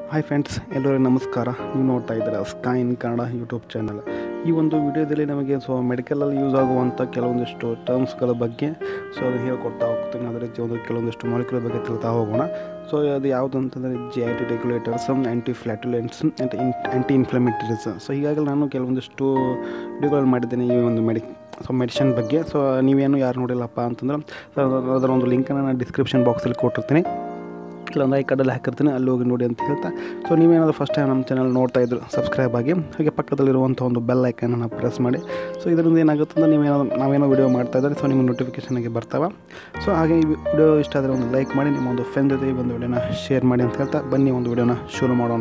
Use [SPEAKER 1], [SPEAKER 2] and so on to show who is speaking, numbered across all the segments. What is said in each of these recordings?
[SPEAKER 1] hi friends ಎಲ್ಲರಿಗೂ ನಮಸ್ಕಾರ ನೀವು ನೋಡ್ತಾ ಇದ್ದೀರಾ sky in Kannada YouTube channel ಈ ಒಂದು ವಿಡಿಯೋದಲ್ಲಿ ನಮಗೆ ಸೊ ಮೆಡಿಕಲಲ್ಲಿ ಯೂಸ್ ಆಗುವಂಥ ಕೆಲವೊಂದಿಷ್ಟು ಟರ್ಮ್ಸ್ಗಳ ಬಗ್ಗೆ ಸೊ ಅದು ಹೇಳ್ಕೊಡ್ತಾ ಹೋಗ್ತೀನಿ ಅದೇ ರೀತಿ ಒಂದು ಕೆಲವೊಂದಿಷ್ಟು ಮಾಲಿಕ್ಯುಲರ್ ಬಗ್ಗೆ ತಿಳ್ತಾ ಹೋಗೋಣ ಸೊ ಅದು ಯಾವುದು ಅಂತಂದರೆ G I T regulators anti flatulents and in anti inflammatories so ಈಗಾಗಲೇ ನಾನು ಕೆಲವೊಂದಿಷ್ಟು ವಿಡಿಯೋಗಳು ಮಾಡಿದ್ದೀನಿ ಈ ಒಂದು ಮೆಡಿ ಸೊ ಮೆಡಿಷನ್ ಬಗ್ಗೆ ಸೊ ನೀವೇನು ಯಾರು ನೋಡಿಲ್ಲಪ್ಪ ಅಂತಂದ್ರೆ ಸೊ ಅದರ ಒಂದು ಲಿಂಕನ್ನು ನಾನು ಡಿಸ್ಕ್ರಿಪ್ಷನ್ ಬಾಕ್ಸಲ್ಲಿ ಕೊಟ್ಟಿರ್ತೀನಿ ಇಲ್ಲೊಂದು ಐ ಕಾರ್ಡಲ್ಲಿ ಹಾಕಿರ್ತೀನಿ ಅಲ್ಲಿ ಹೋಗಿ ನೋಡಿ ಅಂತ ಹೇಳ್ತಾ ಸೊ ನೀವೇನಾದರೂ ಫಸ್ಟ್ ಟೈಮ್ ನಮ್ಮ ಚಾನಲ್ ನೋಡ್ತಾ ಇದ್ರು ಸಬ್ಸ್ಕ್ರೈಬ್ ಆಗಿ ಹಾಗೆ ಪಕ್ಕದಲ್ಲಿರುವಂಥ ಒಂದು ಬೆಲ್ ಐಕನನ್ನು ಪ್ರೆಸ್ ಮಾಡಿ ಸೊ ಇದರಿಂದ ಏನಾಗುತ್ತೆ ಅಂದರೆ ನೀವೇನೋ ನಾವೇನೋ ವಿಡಿಯೋ ಮಾಡ್ತಾ ಇದ್ದಾರೆ ಸೊ ನಿಮ್ಮ ನೋಟಿಫಿಕೇಷನ್ಗೆ ಬರ್ತಾವೆ ಸೊ ಹಾಗೆ ಈ ವಿಡಿಯೋ ಇಷ್ಟ ಆದರೆ ಒಂದು ಲೈಕ್ ಮಾಡಿ ನಿಮ್ಮ ಒಂದು ಫ್ರೆಂಡ್ ಜೊತೆ ಈ ಒಂದು ವಿಡಿಯೋನ ಶೇರ್ ಮಾಡಿ ಅಂತ ಹೇಳ್ತಾ ಬನ್ನಿ ಒಂದು ವಿಡಿಯೋನ ಶುರು ಮಾಡೋಣ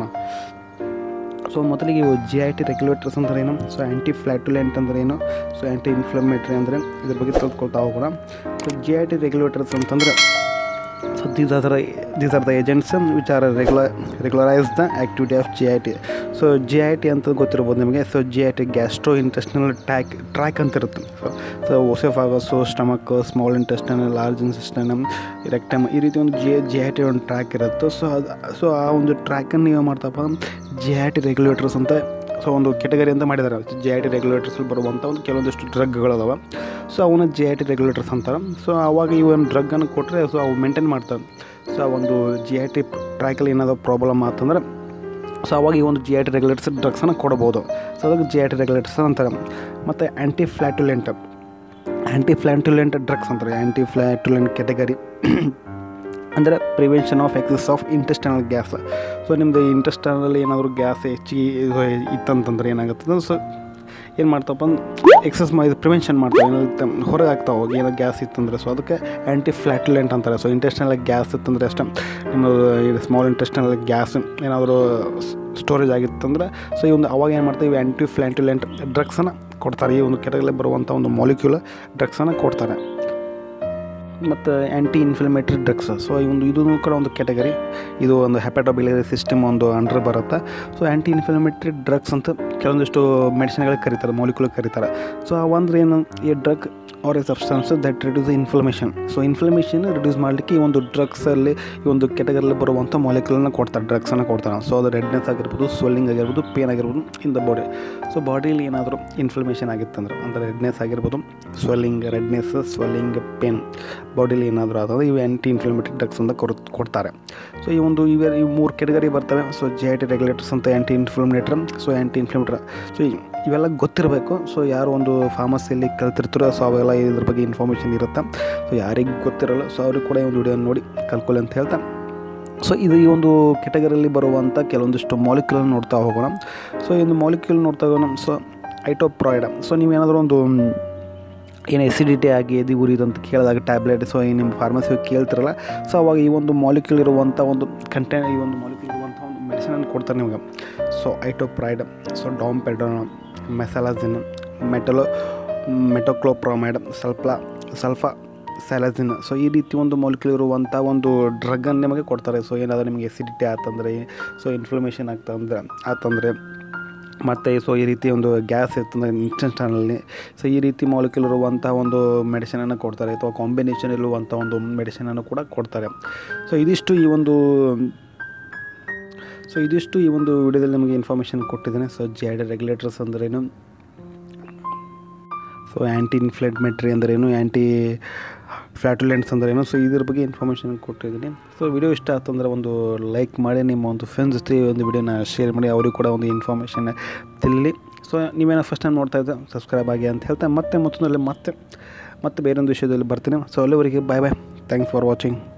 [SPEAKER 1] ಸೊ ಮೊದಲಿಗೆ ಇವು ಜಿ ಐ ಟಿ ರೆಗ್ಯುಲೇಟರ್ಸ್ ಅಂದ್ರೆ ಏನು ಸೊ ಆ್ಯಂಟಿ ಫ್ಲ್ಯಾಟುಲೆಂಟ್ ಅಂದ್ರೆ ಏನು ಸೊ ಆ್ಯಂಟಿ ಇನ್ಫ್ಲಮೇಟ್ರಿ ಅಂದರೆ ಇದ್ರ ಬಗ್ಗೆ ತಿಳ್ಕೊಳ್ತಾ ಹೋಗೋಣ so G I T regulators ಅಂತಂದರೆ so these are these are the agents which are regular regularize the activity of G I T so G I T ಅಂತ ಗೊತ್ತಿರ್ಬೋದು ನಿಮಗೆ so G I T gastrointestinal tack track ಅಂತ ಇರುತ್ತೆ so so oesophagus stomach small intestine large intestine rectum ಈ ರೀತಿ ಒಂದು G G I T ಒಂದು track ಇರುತ್ತೆ ಸೊ ಅದು ಸೊ ಆ ಒಂದು ಟ್ರ್ಯಾಕನ್ನು ನೀವು ಮಾಡ್ತಪ್ಪ ಜಿ ಐ ಟಿ ರೆಗ್ಯುಲೇಟರ್ಸ್ ಅಂತ ಸೊ ಒಂದು ಕೆಟಗರಿ ಅಂತ ಮಾಡಿದ್ದಾರೆ ಜಿ ಐ ಟಿ ರೆಗ್ಯುಲೇಟರ್ಸಲ್ಲಿ ಬರುವಂಥ ಒಂದು ಕೆಲವೊಂದಿಷ್ಟು ಡ್ರಗ್ಗಳದಾವೆ ಸೊ ಅವನ್ನ ಜಿ ಐ ಟಿ ರೆಗ್ಯುಲೇಟರ್ಸ್ ಅಂತಾರೆ ಸೊ ಆವಾಗ ಈ ಒಂದು ಡ್ರಗ್ಗನ್ನು ಕೊಟ್ಟರೆ ಸೊ ಅವು ಮೇಂಟೈನ್ ಮಾಡ್ತಾರೆ ಸೊ ಆ ಒಂದು ಜಿ ಐ ಟಿ ಟ್ರ್ಯಾಕಲ್ಲಿ ಏನಾದರೂ ಪ್ರಾಬ್ಲಮ್ ಆತಂದ್ರೆ ಸೊ ಅವಾಗ ಈ ಒಂದು ಜಿ ಐ ಟಿ ರೆಗ್ಯುಲೇಟರ್ಸ್ ಡ್ರಗ್ಸನ್ನು ಕೊಡ್ಬೋದು ಸೊ ಅದಕ್ಕೆ ಜಿ ಐ ಟಿ ರೆಗ್ಯುಲೇಟರ್ಸ್ ಅಂತಾರೆ ಮತ್ತು ಆ್ಯಂಟಿ ಫ್ಲ್ಯಾಟುಲೆಂಟ್ ಆ್ಯಂಟಿ ಫ್ಲ್ಯಾಟುಲೆಂಟ್ ಡ್ರಗ್ಸ್ ಅಂತಾರೆ ಆ್ಯಂಟಿ ಫ್ಲ್ಯಾಟುಲೆಂಟ್ ಕೆಟಗರಿ ಅಂದರೆ prevention of excess of intestinal gas so ನಿಮ್ಮದು ಇಂಟೆಸ್ಟನಲ್ಲಿ ಏನಾದರೂ ಗ್ಯಾಸ್ ಹೆಚ್ಚಿಗೆ ಇದು ಇತ್ತಂತಂದ್ರೆ ಏನಾಗುತ್ತೆ ಸೊ ಏನು ಮಾಡ್ತಪ್ಪ ಅಂದ್ರೆ ಎಕ್ಸಸ್ ಮಾಡಿ ಪ್ರಿವೆನ್ಷನ್ ಮಾಡ್ತಾವೆ ಏನಾಗುತ್ತೆ ಹೊರಗೆ ಆಗ್ತಾ ಹೋಗಿ ಏನೋ ಗ್ಯಾಸ್ ಇತ್ತಂದರೆ ಸೊ ಅದಕ್ಕೆ ಆ್ಯಂಟಿ ಫ್ಲ್ಯಾಟುಲೆಂಟ್ ಅಂತಾರೆ ಸೊ ಇಂಟೆಸ್ಟನಲ್ ಗ್ಯಾಸ್ ಇತ್ತಂದರೆ ಅಷ್ಟೇ ನಿಮ್ಮದು ಇದು ಸ್ಮಾಲ್ ಇಂಟೆಸ್ಟನಲ್ ಗ್ಯಾಸ್ ಏನಾದರೂ ಸ್ಟೋರೇಜ್ ಆಗಿತ್ತಂದ್ರೆ ಸೊ ಈ ಒಂದು ಅವಾಗ ಏನು ಮಾಡ್ತೀವಿ ಆ್ಯಂಟಿ ಫ್ಲ್ಯಾಟುಲೆಂಟ್ ಡ್ರಗ್ಸನ್ನು ಕೊಡ್ತಾರೆ ಈ ಒಂದು ಕೆಟಗರಿ ಬರುವಂಥ ಒಂದು ಮಾಲಿಕ್ಯೂಲ್ ಡ್ರಗ್ಸನ್ನು ಕೊಡ್ತಾರೆ ಮತ್ತು ಆ್ಯಂಟಿ ಇನ್ಫ್ಲಮೇಟ್ರಿ ಡ್ರಗ್ಸ್ ಸೊ ಈ ಒಂದು ಇದೂ ಕೂಡ ಒಂದು ಕೆಟಗರಿ ಇದು ಒಂದು ಹೆಪಟೋಬಿಲರಿ ಸಿಸ್ಟಮ್ ಒಂದು ಅಂಡರ್ ಬರುತ್ತೆ ಸೊ ಆ್ಯಂಟಿ ಇನ್ಫ್ಲಮೇಟ್ರಿ ಡ್ರಗ್ಸ್ ಅಂತ ಕೆಲವೊಂದಿಷ್ಟು ಮೆಡಿಸಿನ್ಗಳಿಗೆ ಕರೀತಾರೆ ಮಾಲಿಕ್ಯುಲ್ ಕರೀತಾರೆ ಸೊ ಅವಂದ್ರೆ ಏನು ಈ drug are a substance that reduce inflammation so inflammation reduce ಮಾಡಲಿಕ್ಕೆ ಈ ಒಂದು ಡ್ರಗ್ಸಲ್ಲಿ ಈ ಒಂದು ಕೆಟಗರಿಯಲ್ಲಿ ಬರುವಂಥ ಮಾಲಿಕ್ಯುಲನ್ನು ಕೊಡ್ತಾರೆ ಡ್ರಗ್ಸನ್ನು ಕೊಡ್ತಾರೆ ಸೊ ಅದು ರೆಡ್ನೆಸ್ ಆಗಿರ್ಬೋದು ಸ್ವೆಲ್ಲಿಂಗ್ ಆಗಿರ್ಬೋದು ಪೇನ್ ಆಗಿರ್ಬೋದು ಇನ್ ದ ಬಾಡಿ ಸೊ ಬಾಡಿಯಲ್ಲಿ ಏನಾದರೂ ಇನ್ಫ್ಲಮೇಷನ್ ಆಗಿತ್ತಂದ್ರೆ ಅಂದರೆ ರೆಡ್ನೆಸ್ ಆಗಿರ್ಬೋದು swelling redness swelling pain bodily ಏನಾದರೂ ಆದಾಗ ಇವು ಆ್ಯಂಟಿ ಇನ್ಫ್ಲಮೇಟರಿ ಡ್ರಗ್ಸ್ ಅಂತ ಕೊಡ್ ಕೊಡ್ತಾರೆ ಸೊ ಈ ಒಂದು ಇವೆ ಈ ಮೂರು ಕೆಟಗರಿ ಬರ್ತವೆ so G I T regulators ಅಂತ ಆ್ಯಂಟಿ ಇನ್ಫ್ಲಮೇಟರ್ ಸೊ ಆ್ಯಂಟಿ ಇನ್ಫ್ಲಮೇಟರ್ ಸೊ ಇವೆಲ್ಲ ಗೊತ್ತಿರಬೇಕು ಸೊ ಯಾರು ಒಂದು ಫಾರ್ಮಸಿಯಲ್ಲಿ ಕಲ್ತಿರ್ತಾರೋ ಸೊ ಅವೆಲ್ಲ ಇದ್ರ ಬಗ್ಗೆ ಇನ್ಫಾರ್ಮೇಷನ್ ಇರುತ್ತೆ ಸೊ ಯಾರಿಗೆ ಗೊತ್ತಿರಲ್ಲ ಸೊ ಅವ್ರಿಗೆ ಕೂಡ ಈ ಒಂದು ವಿಡಿಯೋ ನೋಡಿ ಕಲ್ಕೊಳ್ಳಿ ಅಂತ ಹೇಳ್ತಾ ಸೊ ಇದು ಈ ಒಂದು ಕೆಟಗರಿಯಲ್ಲಿ ಬರುವಂಥ ಕೆಲವೊಂದಿಷ್ಟು ಮಾಲಿಕ್ಯೂಲ್ ನೋಡ್ತಾ ಹೋಗೋಣ ಸೊ ಈ ಒಂದು ಮಾಲಿಕ್ಯೂಲ್ ನೋಡ್ತಾ ಹೋಗೋಣ ಸೊ ಐಟೋಪ್ರಾಯ್ಡ್ ಸೊ ನೀವೇನಾದರೂ ಒಂದು ಏನು ಎಸಿಡಿಟಿ ಆಗಿ ಎದಿ ಉರಿದು ಅಂತ ಕೇಳಿದಾಗ ಟ್ಯಾಬ್ಲೆಟ್ ಸೊ ಈ ನಿಮ್ಮ ಫಾರ್ಮಸಿ ಕೇಳ್ತಿರಲ್ಲ ಸೊ ಅವಾಗ ಈ ಒಂದು ಮಾಲಿಕ್ಯೂಲ್ ಇರುವಂಥ ಒಂದು ಕಂಟೆಂಟ್ ಈ ಒಂದು ಮಾಲಿಕ್ಯೂಲ್ ಇರುವಂಥ ಒಂದು ಮೆಡಿಸಿನನ್ನು ಕೊಡ್ತಾರೆ ನಿಮಗೆ ಸೊ ಐಟೋಪ್ರೈಡ್ ಸೊ ಡಾಂಪೆಡೋನ್ ಮೆಸಲಾಜಿನ್ ಮೆಟಲೋ ಮೆಟೋಕ್ಲೋಪ್ರೊಮೈಡ್ ಸ್ವಲ್ಪ ಸಲ್ಫಾ ಸ್ಯಾಲಜಿನ್ ಸೊ ಈ ರೀತಿ ಒಂದು ಮಾಲಿಕ್ಯೂಲ್ ಇರುವಂಥ ಒಂದು ಡ್ರಗ್ಗನ್ನು ನಿಮಗೆ ಕೊಡ್ತಾರೆ ಸೊ ಏನಾದರೂ ನಿಮಗೆ ಎಸಿಡಿಟಿ ಆತಂದರೆ ಸೊ ಇನ್ಫ್ಲಮೇಷನ್ ಆಗ್ತಂದ್ರೆ ಆತಂದರೆ ಮತ್ತು ಸೊ ಈ ರೀತಿ ಒಂದು ಗ್ಯಾಸ್ ಇರ್ತಂದ್ರೆ ಇಂಟೆಸ್ಟನಲ್ಲಿ ಸೊ ಈ ರೀತಿ ಮಾಲಿಕ್ಯೂಲ್ ಇರುವಂಥ ಒಂದು ಮೆಡಿಸಿನನ್ನು ಕೊಡ್ತಾರೆ ಅಥವಾ ಕಾಂಬಿನೇಷನ್ ಇರುವಂಥ ಒಂದು ಮೆಡಿಸಿನನ್ನು ಕೂಡ ಕೊಡ್ತಾರೆ ಸೊ ಇದಿಷ್ಟು ಈ ಒಂದು ಸೊ ಇದಿಷ್ಟು ಈ ಒಂದು ವಿಡಿಯೋದಲ್ಲಿ ನಿಮಗೆ ಇನ್ಫಾರ್ಮೇಷನ್ ಕೊಟ್ಟಿದ್ದೇನೆ so G I D regulators ಅಂದ್ರೇನು ಸೊ ಆ್ಯಂಟಿ ಇನ್ಫ್ಲೇಟ್ಮೆಟ್ರಿ ಅಂದ್ರೇನು ಆ್ಯಂಟಿ ಫ್ಲ್ಯಾಟುಲೆಂಟ್ಸ್ ಅಂದ್ರೇನು ಸೊ ಇದ್ರ ಬಗ್ಗೆ ಇನ್ಫಾರ್ಮೇಷನ್ ಕೊಟ್ಟಿದ್ದೀನಿ ಸೊ ವಿಡಿಯೋ ಇಷ್ಟ ಆತಂದ್ರೆ ಒಂದು ಲೈಕ್ ಮಾಡಿ ನಿಮ್ಮ ಒಂದು ಫ್ರೆಂಡ್ಸ್ ಜೊತೆ ಒಂದು ವಿಡಿಯೋನ ಶೇರ್ ಮಾಡಿ ಅವ್ರಿಗೆ ಕೂಡ ಒಂದು ಇನ್ಫಾರ್ಮೇಷನ್ ತಿಳಿ ಸೊ ನೀವೇನೋ ಫಸ್ಟ್ ಟೈಮ್ ನೋಡ್ತಾ ಇದ್ದೆ ಸಬ್ಸ್ಕ್ರೈಬ್ ಆಗಿ ಅಂತ ಹೇಳ್ತಾ ಮತ್ತೆ ಮತ್ತೊಂದಲ್ಲಿ ಮತ್ತೆ ಮತ್ತೆ ಬೇರೊಂದು ವಿಷಯದಲ್ಲಿ ಬರ್ತೀನಿ ಸೊ ಅಲ್ಲಿವರೆಗೆ bye bye thanks for watching